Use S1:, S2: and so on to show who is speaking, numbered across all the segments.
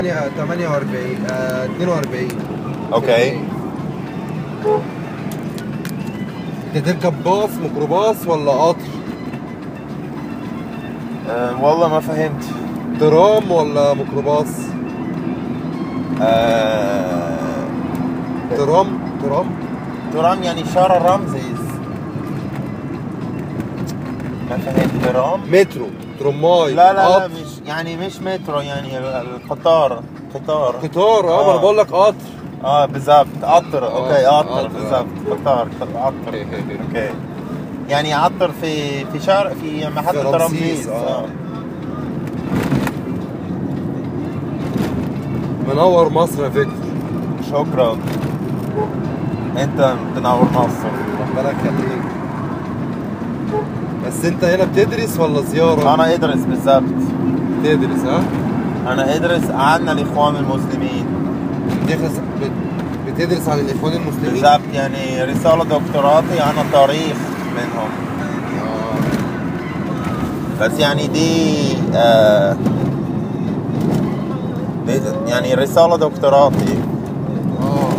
S1: 48 آه 42
S2: اوكي
S1: انت تركب باص ميكروباص ولا قطر
S2: أه والله ما فهمت
S1: ترام ولا ميكروباص
S2: أه
S1: ترام ترام
S2: ترام يعني شارع رمزيز ما فهمت ترام
S1: مترو ترماي
S2: لا لا لا
S1: قطر
S2: مش يعني مش مترو يعني القطار قطار
S1: قطار اه ما انا
S2: آه.
S1: بقول لك قطر
S2: اه بالضبط قطر اوكي
S1: آه،
S2: قطر
S1: قطر.
S2: بالضبط قطار قطر اوكي يعني عطر في في شارع في محطة
S1: في رمسيس،
S2: رمسيس
S1: آه.
S2: اه
S1: منور مصر يا فكر
S2: شكرا انت تنور مصر
S1: ربنا يخليك بس انت هنا بتدرس ولا زيارة؟
S2: انا ادرس بالضبط
S1: بتدرس ها؟
S2: انا ادرس عن الاخوان المسلمين
S1: بتدرس بت- بتدرس عن الاخوان المسلمين؟
S2: بالضبط يعني رسالة دكتوراتي عن التاريخ منهم
S1: اه
S2: بس يعني دي آه دي يعني رسالة دكتوراتي
S1: اه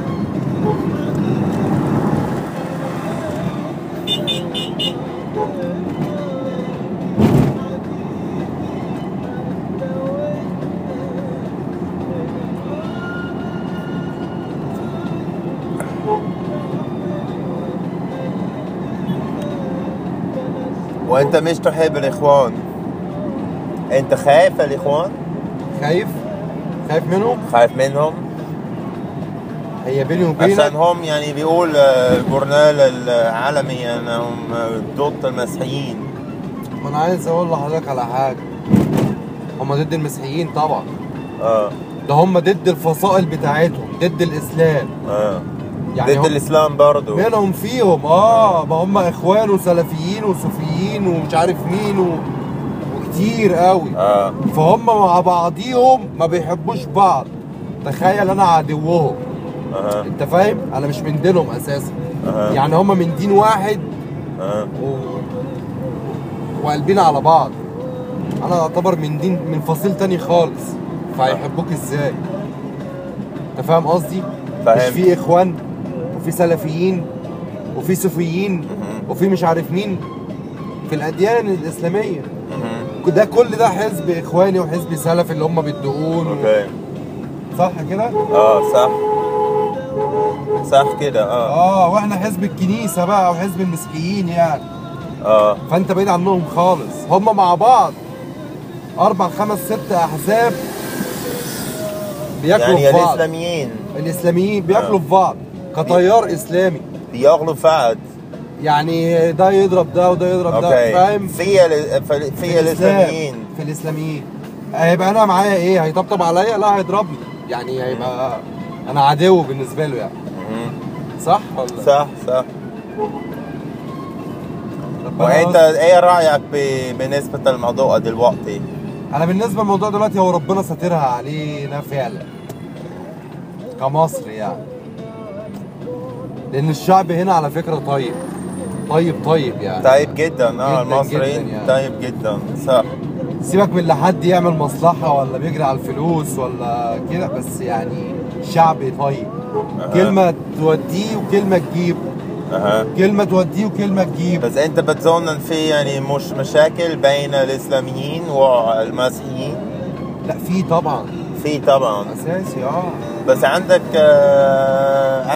S2: وانت مش تحب الاخوان انت خايف الاخوان
S1: خايف؟ خايف منهم؟
S2: خايف منهم
S1: هي بيني وبينك
S2: عشان هم يعني بيقول آه، الجورنال العالمي انهم آه، ضد المسيحيين
S1: ما انا عايز اقول لحضرتك على حاجة هم ضد المسيحيين طبعا
S2: اه
S1: ده هم ضد الفصائل بتاعتهم ضد الاسلام
S2: اه
S1: يعني
S2: ضد
S1: هم
S2: الاسلام برضو
S1: منهم فيهم اه ما هم اخوان وسلفيين وصوفيين ومش عارف مين و... وكتير قوي
S2: اه
S1: فهم مع بعضيهم ما بيحبوش بعض تخيل انا عدوهم
S2: اها
S1: انت فاهم انا مش من دينهم اساسا
S2: اها
S1: يعني هم من دين واحد
S2: اه
S1: و... وقلبين على بعض انا اعتبر من دين من فصيل تاني خالص فهيحبوك ازاي انت فاهم قصدي مش
S2: فاهم.
S1: في اخوان وفي سلفيين وفي صوفيين
S2: مهم.
S1: وفي مش عارف مين في الاديان الاسلاميه
S2: مهم.
S1: ده كل ده حزب اخواني وحزب سلفي اللي هم بيدعون و...
S2: اوكي
S1: صح كده
S2: اه صح صح كده اه
S1: اه واحنا حزب الكنيسه بقى وحزب المسيحيين يعني
S2: اه
S1: فانت بعيد عنهم خالص هم مع بعض اربع خمس ست احزاب بياكلوا
S2: يعني
S1: في بعض
S2: الاسلاميين
S1: الاسلاميين بياكلوا
S2: آه.
S1: في بعض كتيار اسلامي
S2: بياغلوا فعد
S1: يعني ده يضرب ده وده يضرب ده
S2: اوكي
S1: فاهم
S2: في ال- في في
S1: الإسلام،
S2: الاسلاميين
S1: في الاسلاميين هيبقى انا معايا ايه هيطبطب عليا لا هيضربني يعني هيبقى انا عدو بالنسبه له يعني
S2: مهم.
S1: صح ولا
S2: صح صح
S1: ربنا
S2: وانت
S1: يستر.
S2: ايه رايك ب- بالنسبه للموضوع دلوقتي
S1: انا بالنسبه للموضوع دلوقتي هو ربنا ساترها علينا فعلا كمصر يعني لان الشعب هنا على فكره طيب طيب طيب يعني
S2: طيب جدا اه
S1: جداً
S2: المصريين
S1: جداً يعني.
S2: طيب جدا صح
S1: سيبك من اللي حد يعمل مصلحه ولا بيجري على الفلوس ولا كده بس يعني شعب طيب
S2: أها.
S1: كلمه توديه وكلمه تجيب
S2: اها
S1: كلمه توديه وكلمه تجيب
S2: بس انت بتظن ان في يعني مش مشاكل بين الاسلاميين والمسيحيين
S1: لا في طبعا
S2: في طبعا
S1: اساسي اه
S2: بس عندك آه